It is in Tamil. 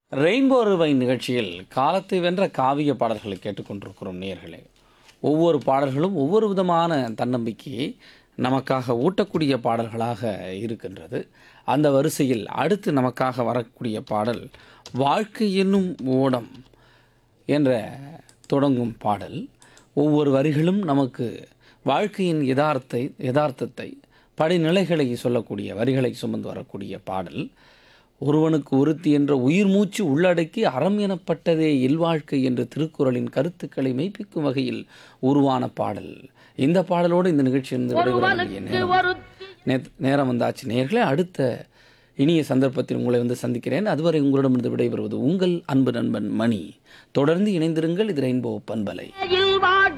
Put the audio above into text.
ரெயின்போ ரிவை நிகழ்ச்சியில் காலத்தை வென்ற காவிய பாடல்களை கேட்டுக்கொண்டிருக்கிறோம் நேயர்களே ஒவ்வொரு பாடல்களும் ஒவ்வொரு விதமான தன்னம்பிக்கையை நமக்காக ஊட்டக்கூடிய பாடல்களாக இருக்கின்றது அந்த வரிசையில் அடுத்து நமக்காக வரக்கூடிய பாடல் வாழ்க்கை என்னும் ஓடம் என்ற தொடங்கும் பாடல் ஒவ்வொரு வரிகளும் நமக்கு வாழ்க்கையின் யதார்த்தை யதார்த்தத்தை படிநிலைகளை சொல்லக்கூடிய வரிகளை சுமந்து வரக்கூடிய பாடல் ஒருவனுக்கு ஒருத்தி என்ற உயிர் மூச்சு உள்ளடக்கி அறம் எனப்பட்டதே இல்வாழ்க்கை என்ற திருக்குறளின் கருத்துக்களை மெய்ப்பிக்கும் வகையில் உருவான பாடல் இந்த பாடலோடு இந்த நிகழ்ச்சியிலிருந்து விடைபெற வேண்டிய நேரம் நேத்- நேரம் வந்தாச்சு நேர்களே அடுத்த இனிய சந்தர்ப்பத்தில் உங்களை வந்து சந்திக்கிறேன் அதுவரை உங்களிடமிருந்து விடைபெறுவது உங்கள் அன்பு நண்பன் மணி தொடர்ந்து இணைந்திருங்கள் இது ரெயின்போ பண்பலை இல்